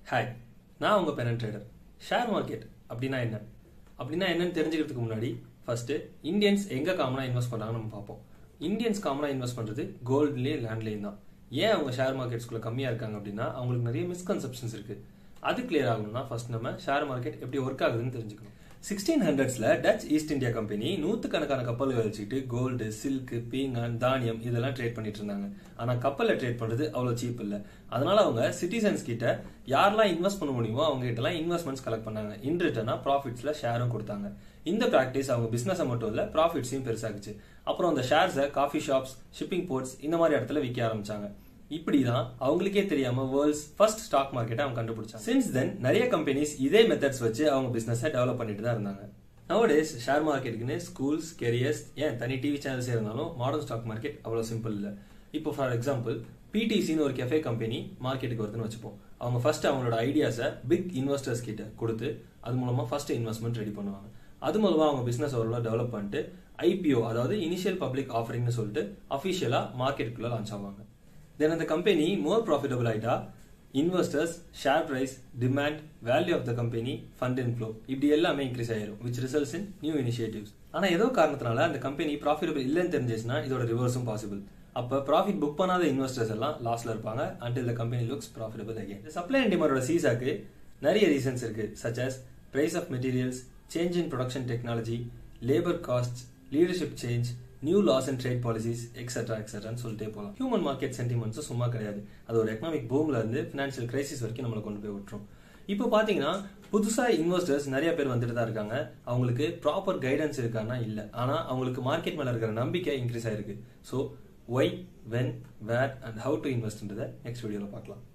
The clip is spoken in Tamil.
ஹாய் நான் உங்கள் பேரண்ட் ட்ரேடர் ஷேர் மார்க்கெட் அப்படின்னா என்ன அப்படின்னா என்னன்னு தெரிஞ்சுக்கிறதுக்கு முன்னாடி ஃபர்ஸ்ட் இந்தியன்ஸ் எங்க காமனா இன்வெஸ்ட் பண்றாங்கன்னு நம்ம பார்ப்போம் இந்தியன்ஸ் காமனா இன்வெஸ்ட் பண்றது கோல்ட்லயே லேண்ட்லயும் தான் ஏன் அவங்க ஷேர் மார்க்கெட்ஸ்குள்ள கம்மியா இருக்காங்க அப்படின்னா அவங்களுக்கு நிறைய மிஸ்கன்செப்ஷன்ஸ் இருக்கு அது கிளியர் ஆகணும்னா ஃபர்ஸ்ட் நம்ம ஷேர் மார்க்கெட் எப்படி ஒர்க் ஆகுதுன்னு தெரிஞ்சுக்கணும் சிக்ஸ்டீன் ஹண்ட்ரட்ஸ்ல டச் ஈஸ்ட் இந்தியா கம்பெனி நூத்துக்கணக்கான கப்பல்கள் வச்சுக்கிட்டு கோல்டு சில்க் பீங்கான் தானியம் இதெல்லாம் ட்ரேட் பண்ணிட்டு இருந்தாங்க ஆனா கப்பல்ல ட்ரேட் பண்றது அவ்வளவு சீப் இல்ல அதனால அவங்க சிட்டிசன்ஸ் கிட்ட யாரெல்லாம் இன்வெஸ்ட் பண்ண முடியுமோ அவங்க கிட்ட எல்லாம் இன்வெஸ்ட்மெண்ட்ஸ் கலெக்ட் பண்ணாங்க இன் ரிட்டர்னா ப்ராஃபிட்ஸ்ல ஷேரும் கொடுத்தாங்க இந்த பிராக்டிஸ் அவங்க பிசினஸ் மட்டும் இல்ல ப்ராஃபிட்ஸையும் பெருசாக்குச்சு அப்புறம் அந்த ஷேர்ஸை காஃபி ஷாப்ஸ் ஷிப்பிங் போர்ட்ஸ் இந்த மாதிரி இடத்துல விற்க ஆரம்பிச்சாங்க இப்படிதான் அவங்களுக்கே தெரியாம வேர்ல்ட்ஸ் ஃபர்ஸ்ட் ஸ்டாக் மார்க்கெட்டை அவங்க கண்டுபிடிச்சாங்க சின்ஸ் தென் நிறைய கம்பெனிஸ் இதே மெத்தட்ஸ் வச்சு அவங்க பிசினஸை டெவலப் பண்ணிட்டு தான் இருந்தாங்க நவடேஸ் ஷேர் மார்க்கெட்டுக்குன்னு ஸ்கூல்ஸ் கெரியர்ஸ் ஏன் தனி டிவி சேனல்ஸ் இருந்தாலும் மாடர்ன் ஸ்டாக் மார்க்கெட் அவ்வளவு சிம்பிள் இல்ல இப்போ ஃபார் எக்ஸாம்பிள் பிடிசின்னு ஒரு கெஃபே கம்பெனி மார்க்கெட்டுக்கு வருதுன்னு வச்சுப்போம் அவங்க ஃபர்ஸ்ட் அவங்களோட ஐடியாஸை பிக் இன்வெஸ்டர்ஸ் கிட்ட கொடுத்து அது மூலமா ஃபர்ஸ்ட் இன்வெஸ்ட்மெண்ட் ரெடி பண்ணுவாங்க அது மூலமா அவங்க பிசினஸ் ஓரளவு டெவலப் பண்ணிட்டு ஐபிஓ அதாவது இனிஷியல் பப்ளிக் ஆஃபரிங்னு சொல்லிட்டு அஃபிஷியலா மார்க்கெட்டுக்குள்ள லான்ச் ஆவாங்க தென் அந்த கம்பெனி மோர் ப்ராஃபிட்டபிள் ஆயிட்டா investors share price demand value of the company fund inflow இப்படி எல்லாமே இன்க்ரீஸ் ஆயிரும் which results in new initiatives ஆனா ஏதோ காரணத்தினால அந்த கம்பெனி ப்ராஃபிட்டபிள் இல்லைன்னு தெரிஞ்சிச்சுன்னா இதோட ரிவர்ஸும் பாசிபிள் அப்ப ப்ராஃபிட் புக் பண்ணாத இன்வெஸ்டர்ஸ் எல்லாம் லாஸ்ல இருப்பாங்க until the company looks profitable again இந்த சப்ளை அண்ட் டிமாண்டோட சீசாக்கு நிறைய ரீசன்ஸ் இருக்கு such as price of materials change in production technology labour cost leadership change new laws and trade policies etcetera எக்ஸெட்ரான்னு சொல்லிட்டே போகலாம் ஹியூமன் மார்க்கெட் சென்டிமெண்ட்ஸும் சும்மா கிடையாது அது ஒரு எக்கனாமிக் பூம்ல இருந்து ஃபினான்ஷியல் கிரைசிஸ் வரைக்கும் நம்மளை கொண்டு போய் விட்டுரும் இப்போ பாத்தீங்கன்னா புதுசா இன்வெஸ்டர்ஸ் நிறைய பேர் வந்துட்டு தான் இருக்காங்க அவங்களுக்கு ப்ராப்பர் கைடன்ஸ் இருக்கான்னா இல்ல ஆனா அவங்களுக்கு மார்க்கெட் மேல இருக்கிற நம்பிக்கை இன்க்ரீஸ் ஆயிருக்கு so why when where and how to இன்வெஸ்ட்ன்றதை நெக்ஸ்ட் வீடியோல பார்க்கலாம்